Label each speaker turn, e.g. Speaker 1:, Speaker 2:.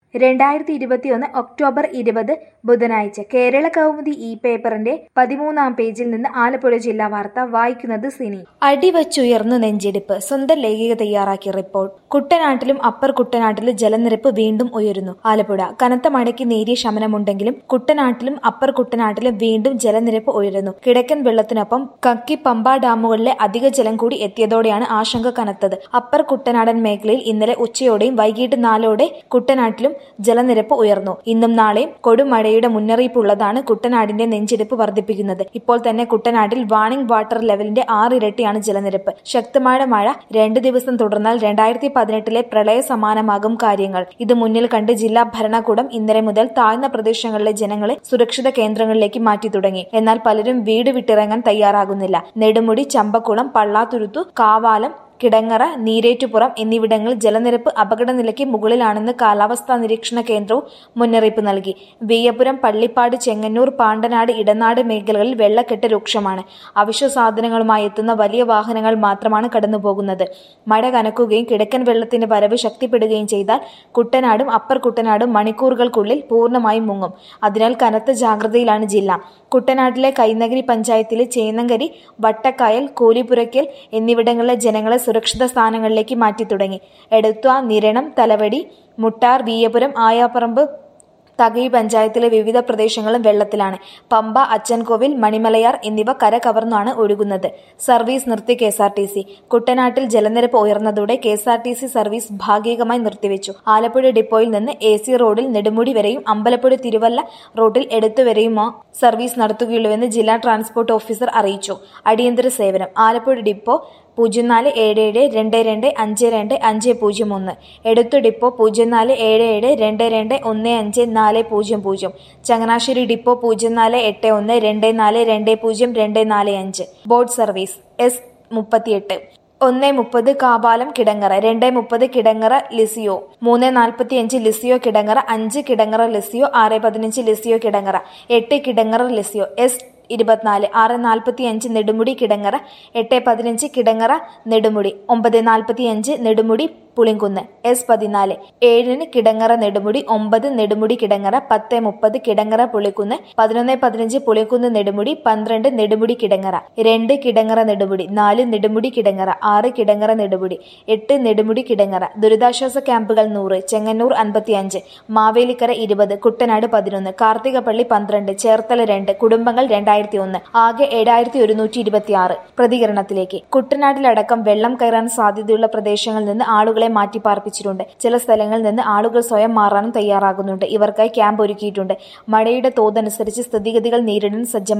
Speaker 1: രണ്ടായിരത്തി ഇരുപത്തിയൊന്ന് ഒക്ടോബർ ഇരുപത് ബുധനാഴ്ച കേരള കൗമുദി ഈ പേപ്പറിന്റെ പതിമൂന്നാം പേജിൽ നിന്ന് ആലപ്പുഴ ജില്ലാ വാർത്ത വായിക്കുന്നത് സിനി അടിവച്ചുയർന്നു നെഞ്ചിടിപ്പ് സ്വന്തം ലേഖിക തയ്യാറാക്കിയ റിപ്പോർട്ട് കുട്ടനാട്ടിലും അപ്പർ കുട്ടനാട്ടിലും ജലനിരപ്പ് വീണ്ടും ഉയരുന്നു ആലപ്പുഴ കനത്ത മഴയ്ക്ക് നേരിയ ശമനമുണ്ടെങ്കിലും കുട്ടനാട്ടിലും അപ്പർ കുട്ടനാട്ടിലും വീണ്ടും ജലനിരപ്പ് ഉയരുന്നു കിഴക്കൻ വെള്ളത്തിനൊപ്പം കക്കി പമ്പ ഡാമുകളിലെ അധിക ജലം കൂടി എത്തിയതോടെയാണ് ആശങ്ക കനത്തത് അപ്പർ കുട്ടനാടൻ മേഖലയിൽ ഇന്നലെ ഉച്ചയോടെയും വൈകിട്ട് നാലോടെ കുട്ടനാട്ടിലും ജലനിരപ്പ് ഉയർന്നു ഇന്നും നാളെയും കൊടുമഴയുടെ മുന്നറിയിപ്പുള്ളതാണ് കുട്ടനാടിന്റെ നെഞ്ചിടിപ്പ് വർദ്ധിപ്പിക്കുന്നത് ഇപ്പോൾ തന്നെ കുട്ടനാട്ടിൽ വാണിംഗ് വാട്ടർ ലെവലിന്റെ ആറിരട്ടിയാണ് ജലനിരപ്പ് ശക്തമായ മഴ രണ്ടു ദിവസം തുടർന്നാൽ രണ്ടായിരത്തി പതിനെട്ടിലെ പ്രളയ സമാനമാകും കാര്യങ്ങൾ ഇത് മുന്നിൽ കണ്ട് ജില്ലാ ഭരണകൂടം ഇന്നലെ മുതൽ താഴ്ന്ന പ്രദേശങ്ങളിലെ ജനങ്ങളെ സുരക്ഷിത കേന്ദ്രങ്ങളിലേക്ക് മാറ്റി തുടങ്ങി എന്നാൽ പലരും വീട് വിട്ടിറങ്ങാൻ തയ്യാറാകുന്നില്ല നെടുമുടി ചമ്പക്കുളം പള്ളാത്തുരുത്തു കാവാലം കിടങ്ങറ നീരേറ്റുപുറം എന്നിവിടങ്ങളിൽ ജലനിരപ്പ് അപകടനിലയ്ക്ക് മുകളിലാണെന്ന് കാലാവസ്ഥാ നിരീക്ഷണ കേന്ദ്രവും മുന്നറിയിപ്പ് നൽകി വീയപുരം പള്ളിപ്പാട് ചെങ്ങന്നൂർ പാണ്ടനാട് ഇടനാട് മേഖലകളിൽ വെള്ളക്കെട്ട് രൂക്ഷമാണ് അവശ്യ സാധനങ്ങളുമായി എത്തുന്ന വലിയ വാഹനങ്ങൾ മാത്രമാണ് കടന്നുപോകുന്നത് മഴ കനക്കുകയും കിഴക്കൻ വെള്ളത്തിന്റെ വരവ് ശക്തിപ്പെടുകയും ചെയ്താൽ കുട്ടനാടും അപ്പർ കുട്ടനാടും മണിക്കൂറുകൾക്കുള്ളിൽ പൂർണ്ണമായും മുങ്ങും അതിനാൽ കനത്ത ജാഗ്രതയിലാണ് ജില്ല കുട്ടനാട്ടിലെ കൈനഗരി പഞ്ചായത്തിലെ ചേന്നങ്കരി വട്ടക്കായൽ കൂലിപ്പുരയ്ക്കൽ എന്നിവിടങ്ങളിലെ ജനങ്ങളെ സുരക്ഷിത സ്ഥാനങ്ങളിലേക്ക് മാറ്റി തുടങ്ങി എടത്വ നിരണം തലവടി മുട്ടാർ വീയപുരം ആയാപ്പറമ്പ് തകഴി പഞ്ചായത്തിലെ വിവിധ പ്രദേശങ്ങളും വെള്ളത്തിലാണ് പമ്പ അച്ചൻകോവിൽ മണിമലയാർ എന്നിവ കര കവർന്നാണ് ഒഴുകുന്നത് സർവീസ് നിർത്തി K S R T C കുട്ടനാട്ടിൽ ജലനിരപ്പ് ഉയർന്നതോടെ K S R T C service ഭാഗികമായി നിർത്തിവെച്ചു ആലപ്പുഴ ഡിപ്പോയിൽ നിന്ന് എ സി റോഡിൽ നെടുമുടി വരെയും അമ്പലപ്പുഴ തിരുവല്ല റോഡിൽ എടുത്തുവരെയുമോ സർവീസ് നടത്തുകയുള്ളൂവെന്ന് ജില്ലാ ട്രാൻസ്പോർട്ട് ഓഫീസർ അറിയിച്ചു അടിയന്തര സേവനം ആലപ്പുഴ ഡിപ്പോ പൂജ്യം നാല് ഏഴ് ഏഴ് രണ്ട് രണ്ട് അഞ്ച് രണ്ട് അഞ്ച് പൂജ്യം ഒന്ന് എടുത്തു ഡിപ്പോ പൂജ്യം നാല് ഏഴ് ഏഴ് രണ്ട് രണ്ട് ഒന്ന് അഞ്ച് നാല് പൂജ്യം പൂജ്യം ചങ്ങനാശ്ശേരി ഡിപ്പോ പൂജ്യം നാല് എട്ട് ഒന്ന് രണ്ട് നാല് രണ്ട് പൂജ്യം രണ്ട് നാല് അഞ്ച് ബോട്ട് സർവീസ് എസ് മുപ്പത്തിയെട്ട് ഒന്ന് മുപ്പത് കാവാലം കിടങ്ങറ രണ്ട് മുപ്പത് കിടങ്ങറ ലിസിയോ മൂന്ന് നാൽപ്പത്തി അഞ്ച് ലിസിയോ കിടങ്ങറ അഞ്ച് കിടങ്ങറ ലിസിയോ ആറ് പതിനഞ്ച് ലിസിയോ കിടങ്ങറ എട്ട് കിടങ്ങറ ലിസിയോ എസ് ഇരുപത്തിനാല് ആറ് നാൽപ്പത്തി അഞ്ച് നെടുമുടി കിടങ്ങറ എട്ട് പതിനഞ്ച് കിടങ്ങറ നെടുമുടി ഒമ്പത് നാൽപ്പത്തി അഞ്ച് നെടുമുടി പുളിങ്കുന്ന് എസ് പതിനാല് ഏഴിന് കിടങ്ങറ നെടുമുടി ഒമ്പത് നെടുമുടി കിടങ്ങറ പത്ത് മുപ്പത് കിടങ്ങറ പുളിക്കുന്ന് പതിനൊന്ന് പതിനഞ്ച് പുളിക്കുന്ന് നെടുമുടി പന്ത്രണ്ട് നെടുമുടി കിടങ്ങറ രണ്ട് കിടങ്ങറ നെടുമുടി നാല് നെടുമുടി കിടങ്ങറ ആറ് കിടങ്ങറ നെടുമുടി എട്ട് നെടുമുടി കിടങ്ങറ ദുരിതാശ്വാസ ക്യാമ്പുകൾ നൂറ് ചെങ്ങന്നൂർ അൻപത്തി അഞ്ച് മാവേലിക്കര ഇരുപത് കുട്ടനാട് പതിനൊന്ന് കാർത്തികപ്പള്ളി പന്ത്രണ്ട് ചേർത്തല രണ്ട് കുടുംബങ്ങൾ രണ്ടായിരത്തി ഒന്ന് ആകെ ഏഴായിരത്തി ഒരുന്നൂറ്റി ഇരുപത്തി ആറ് പ്രതികരണത്തിലേക്ക് കുട്ടനാട്ടിലടക്കം വെള്ളം കയറാൻ സാധ്യതയുള്ള പ്രദേശങ്ങളിൽ നിന്ന് ആളുകളെ മാറ്റി പാർപ്പിച്ചിട്ടുണ്ട് ചില സ്ഥലങ്ങളിൽ നിന്ന് ആളുകൾ സ്വയം മാറാനും തയ്യാറാകുന്നുണ്ട് ഇവർക്കായി ക്യാമ്പ് ഒരുക്കിയിട്ടുണ്ട് മഴയുടെ തോതനുസരിച്ച് സ്ഥിതിഗതികൾ നേരിടാൻ സജ്ജമാണ്